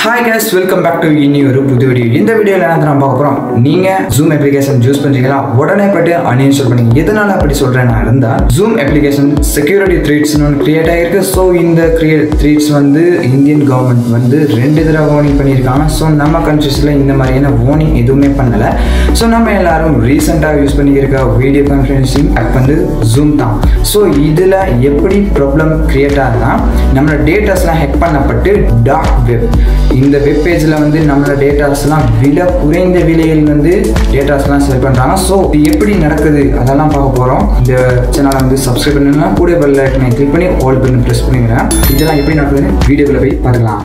hi guys welcome back to இனி ஒரு புது வீடியோ இந்த வீடியோவில் என்ன நம்ம பார்க்க போகிறோம் நீங்கள் ஜூம் அப்ளிகேஷன் யூஸ் பண்ணுறீங்களா உடனே போய்ட்டு அன்இன்ஸ்டால் பண்ணுங்க எதனால அப்படி சொல்கிறேன் நான் இருந்தால் ஜூம் அப்ளிகேஷன் செக்யூரிட்டி த்ரீட்ஸ்னு ஒன்று கிரியேட் ஆகிருக்கு ஸோ இந்த கிரியேட் த்ரீட்ஸ் வந்து இந்தியன் கவர்மெண்ட் வந்து ரெண்டு தடவை வார்னிங் பண்ணியிருக்காங்க ஸோ நம்ம கண்ட்ரிஸில் இந்த மாதிரியான வார்னிங் எதுவுமே பண்ணலை ஸோ நம்ம எல்லாரும் ரீசெண்டாக யூஸ் பண்ணியிருக்க வீடியோ கான்ஃபரன்சிங் ஆப் வந்து ஜூம் தான் ஸோ இதில் எப்படி ப்ராப்ளம் கிரியேட் ஆகுதுன்னா நம்மளோட டேட்டாஸ்லாம் ஹேக் பண்ணப்பட்டு டார்க் வெப் இந்த வெப் பேஜில் வந்து நம்மளோட டேட்டாஸ்லாம் விலை குறைந்த விலையில் வந்து டேட்டாஸ்லாம் செல் பண்ணுறாங்க ஸோ இது எப்படி நடக்குது அதெல்லாம் பார்க்க போகிறோம் இந்த சேனலை வந்து சப்ஸ்கிரைப் பண்ணணும்னா கூட பெல் ஐக்கனை கிளிக் பண்ணி ஆல் பண்ணி ப்ரெஸ் பண்ணிக்கிறேன் இதெல்லாம் எப்படி நடக்குதுன்னு வீடியோக்குள்ள போய் பார்க்கலாம்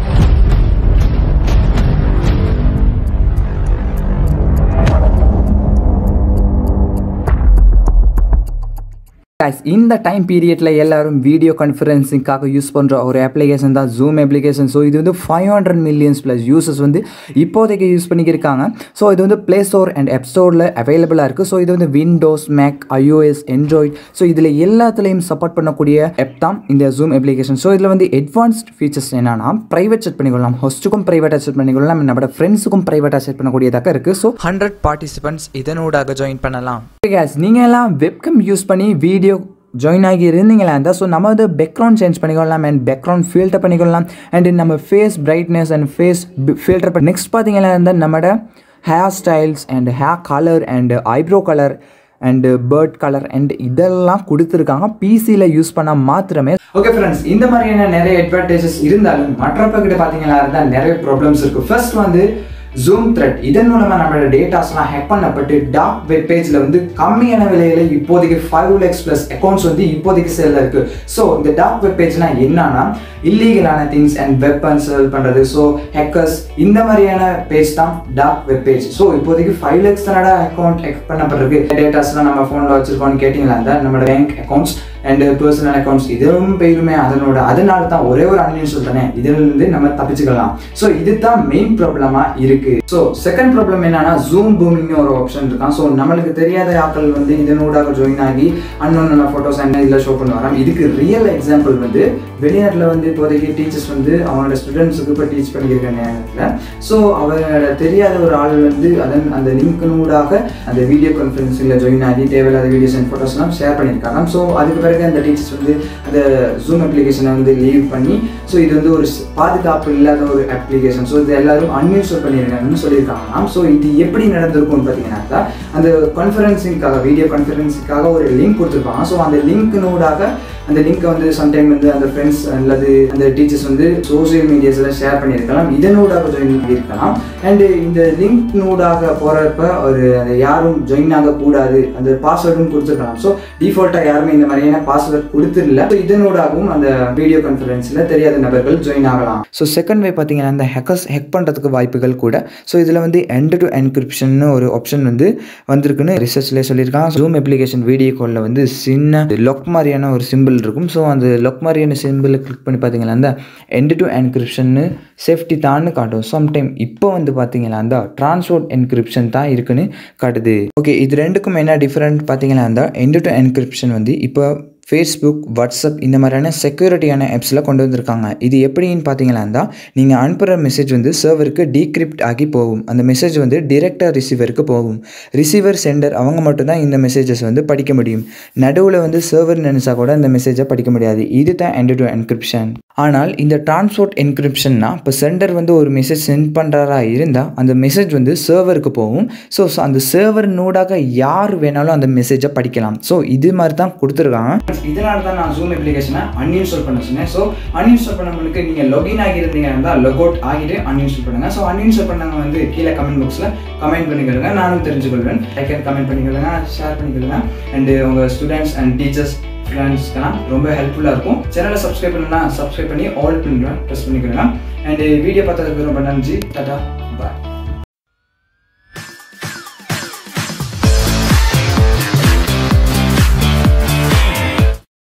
guys இந்த டைம் பீரியடில் எல்லாரும் வீடியோ கான்ஃபரன்சிங்காக யூஸ் பண்ணுற ஒரு அப்ளிகேஷன் தான் ஜூம் அப்ளிகேஷன் ஸோ இது வந்து five hundred millions plus users வந்து இப்போதைக்கு யூஸ் பண்ணிக்கிருக்காங்க ஸோ இது வந்து ப்ளே ஸ்டோர் அண்ட் ஆப் ஸ்டோரில் அவைலபிளாக இருக்குது ஸோ இது வந்து Windows Mac iOS Android so இதில் எல்லாத்துலேயும் சப்போர்ட் பண்ணக்கூடிய ஆப் தான் இந்த ஜூம் அப்ளிகேஷன் ஸோ இதில் வந்து அட்வான்ஸ்ட் ஃபீச்சர்ஸ் என்னன்னா ப்ரைவேட் செட் பண்ணிக்கொள்ளலாம் ஹோஸ்ட்டுக்கும் ப்ரைவேட்டாக செட் பண்ணிக்கொள்ளலாம் நம்மளோட ஃப்ரெண்ட்ஸுக்கும் ப்ரைவேட்டாக செட் பண்ணக்கூடியதாக இருக்குது ஸோ ஹண்ட்ரட் பார்ட்டிசிபென்ட்ஸ் இதனூடாக ஜாயின் பண்ணலாம் கேஸ் நீங்கள் எல்லாம் வெப்கம் யூஸ் பண்ணி வீடியோ ஜாயின் ஆகி இருந்தீங்களா இருந்தால் ஸோ நம்ம வந்து பேக்ரவுண்ட் சேஞ்ச் பண்ணிக்கொள்ளலாம் அண்ட் பேக்ரவுண்ட் ஃபில்டர் பண்ணிக்கொள்ளலாம் அண்ட் நம்ம face brightness and face filter பண்ணி நெக்ஸ்ட் பார்த்தீங்களா இருந்தால் நம்மளோட hair styles and hair colour and eyebrow colour and beard colour and இதெல்லாம் கொடுத்துருக்காங்க பிசியில் யூஸ் பண்ணால் மாத்திரமே ஓகே ஃப்ரெண்ட்ஸ் இந்த மாதிரியான நிறைய அட்வான்டேஜஸ் இருந்தாலும் மற்றப்ப கிட்ட பார்த்தீங்களா இருந்தால் நிறைய ப்ராப்ளம்ஸ் இருக்குது ஃபர்ஸ்ட் வந்து ஜூம் த்ரெட் இதன் மூலமாக நம்மளோட டேட்டாஸ்லாம் ஹேக் பண்ணப்பட்டு டார்க் வெப் பேஜில் வந்து கம்மியான விலையில் இப்போதைக்கு ஃபைவ் லேக்ஸ் ப்ளஸ் அக்கௌண்ட்ஸ் வந்து இப்போதைக்கு சேலில் இருக்குது ஸோ இந்த டார்க் வெப் பேஜ்னா என்னன்னா இல்லீகலான திங்ஸ் அண்ட் வெப்பன்ஸ் செல் பண்ணுறது ஸோ ஹேக்கர்ஸ் இந்த மாதிரியான பேஜ் தான் டார்க் வெப் பேஜ் ஸோ இப்போதைக்கு ஃபைவ் லேக்ஸ் தானடா அக்கௌண்ட் ஹேக் பண்ணப்பட்டிருக்கு டேட்டாஸ்லாம் நம்ம ஃபோனில் வச்சிருக்கோம்னு கேட்டிங்களா இருந்தால் நம்மளோட bank accounts and personal accounts இதுவும் போயிருமே அதனோட அதனால தான் ஒரே ஒரு அன்யூஸ் தானே இதிலிருந்து நம்ம தப்பிச்சுக்கலாம் ஸோ இதுதான் மெயின் ப்ராப்ளமாக இருக்கு ஸோ செகண்ட் ப்ராப்ளம் என்னன்னா ஜூம் பூமிங்னு ஒரு ஆப்ஷன் இருக்கான் ஸோ நம்மளுக்கு தெரியாத ஆட்கள் வந்து இதனூடாக ஜாயின் ஆகி அன்னொன்னு ஃபோட்டோஸ் என்ன இதில் ஷோ பண்ணுவாங்க இதுக்கு ரியல் எக்ஸாம்பிள் வந்து வெளிநாட்டில் வந்து இப்போதைக்கு டீச்சர்ஸ் வந்து அவங்களோட ஸ்டூடெண்ட்ஸுக்கு இப்போ டீச் பண்ணியிருக்க நேரத்தில் ஸோ அவங்களோட தெரியாத ஒரு ஆள் வந்து அதன் அந்த லிங்க்னூடாக அந்த வீடியோ கான்ஃபரன்ஸில் ஜாயின் ஆகி தேவையில்லாத வீடியோஸ் அண்ட் ஃபோட்டோஸ்லாம் ஷேர் பண்ணியிருக்காங்க ஸோ அதுக்கு பிறகு அந்த டீச்சர்ஸ் வந்து அந்த ஜூம் அப்ளிகேஷனை வந்து லீவ் பண்ணி ஸோ இது வந்து ஒரு பாதுகாப்பு இல்லாத ஒரு அப்ளிகேஷன் ஸோ இது எல்லாரும் அன்இன்ஸ்டால் பண்ணியிருக்காங்கன்னு சொல்லியிருக்காங்களாம் ஸோ இது எப்படி நடந்திருக்கும்னு பார்த்தீங்கன்னாக்கா அந்த கான்ஃபரன்சிங்காக வீடியோ கான்ஃபரன்ஸுக்காக ஒரு லிங்க் கொடுத்துருப்பாங்க ஸோ அந்த லிங்க்னூடாக அந்த லிங்க்கை வந்து சம்டைம் வந்து அந்த ஃப்ரெண்ட்ஸ் அல்லது அந்த டீச்சர்ஸ் வந்து சோசியல் மீடியாஸில் ஷேர் பண்ணியிருக்கலாம் இதனூடாக ஜாயின் பண்ணியிருக்கலாம் அண்டு இந்த லிங்க் நூடாக போகிறப்ப ஒரு அந்த யாரும் ஜாயின் ஆகக்கூடாது அந்த பாஸ்வேர்டும் கொடுத்துருக்கலாம் ஸோ டிஃபால்ட்டாக யாருமே இந்த மாதிரியான பாஸ்வேர்ட் கொடுத்துடல ஸோ இதனூடாகவும் அந்த வீடியோ கான்ஃபரன்ஸில் தெரியாத நபர்கள் ஜாயின் ஆகலாம் ஸோ செகண்ட் வே பார்த்தீங்கன்னா அந்த ஹேக்கர்ஸ் ஹேக் பண்ணுறதுக்கு வாய்ப்புகள் கூட ஸோ இதில் வந்து எண்ட் டு என்கிரிப்ஷன் ஒரு ஆப்ஷன் வந்து வந்திருக்குன்னு ரிசர்ச்லேயே சொல்லியிருக்காங்க ஜூம் அப்ளிகேஷன் வீடியோ காலில் வந்து சின்ன லொக் மாதிரியான ஒரு சிம்பிள் இருக்கும் ஸோ அந்த லொக் மாதிரியான சிம்பிளை கிளிக் பண்ணி பார்த்தீங்கன்னா அந்த எண்ட் டு என்கிரிப்ஷன்னு சேஃப்டி தான்னு காட்டும் சம்டைம் இப்போ வந்து பார்த்தீங்கன்னா அந்த டிரான்ஸ்போர்ட் என்கிரிப்ஷன் தான் இருக்குன்னு காட்டுது ஓகே இது ரெண்டுக்கும் என்ன டிஃப்ரெண்ட் பார்த்தீங்கன்னா அந்த எண்ட் டு என்கிரிப்ஷன் வந்து இப்போ ஃபேஸ்புக் வாட்ஸ்அப் இந்த மாதிரியான செக்யூரிட்டியான ஆப்ஸில் கொண்டு வந்திருக்காங்க இது எப்படின்னு பார்த்தீங்கன்னா தான் நீங்கள் அனுப்புகிற மெசேஜ் வந்து சர்வருக்கு டீக்ரிப்ட் ஆகி போகும் அந்த மெசேஜ் வந்து டிரெக்டாக ரிசீவருக்கு போகும் ரிசீவர் சென்டர் அவங்க மட்டும்தான் இந்த மெசேஜஸ் வந்து படிக்க முடியும் நடுவில் வந்து சர்வர் நினச்சா கூட இந்த மெசேஜை படிக்க முடியாது இது தான் எண்ட் டு என்கிரிப்ஷன் ஆனால் இந்த டிரான்ஸ்போர்ட் என்கிரிப்ஷன்னா இப்போ சென்டர் வந்து ஒரு மெசேஜ் சென்ட் பண்ணுறாரா இருந்தால் அந்த மெசேஜ் வந்து சர்வருக்கு போகும் ஸோ அந்த சர்வர் நோடாக யார் வேணாலும் அந்த மெசேஜை படிக்கலாம் ஸோ இது மாதிரி தான் கொடுத்துருக்காங்க இதனால தான் நான் ஜூம் அப்ளிகேஷனை அன்இன்ஸ்டால் பண்ண சொன்னேன் ஸோ அன்இன்ஸ்டால் பண்ணவங்களுக்கு நீங்கள் லொகின் ஆகியிருந்தீங்க இருந்தால் லொக் அவுட் ஆகிட்டு அன்இன்ஸ்டால் பண்ணுங்கள் ஸோ அன்இன்ஸ்டால் பண்ணவங்க வந்து கீழே கமெண்ட் பாக்ஸில் கமெண்ட் பண்ணிக்கிறேங்க நானும் தெரிஞ்சுக்கொள்வேன் லைக் கமெண்ட் பண்ணிக்கிறேங்க ஷேர் பண்ணிக்கிறேங்க அண்டு உங்கள் ஸ்டூடெண்ட்ஸ் அண்ட் டீச்சர்ஸ் ஃப்ரெண்ட்ஸ்க்கெல்லாம் ரொம்ப ஹெல்ப்ஃபுல்லாக இருக்கும் சேனலை சப்ஸ்கிரைப் பண்ணணும்னா சப்ஸ்கிரைப் பண்ணி ஆல் பண்ணிடுவேன் ப்ரெஸ் பண்ணிக்கிறேங்க அண்ட் வீடியோ பார்த்ததுக்கு ரொம்ப நன்றி டாடா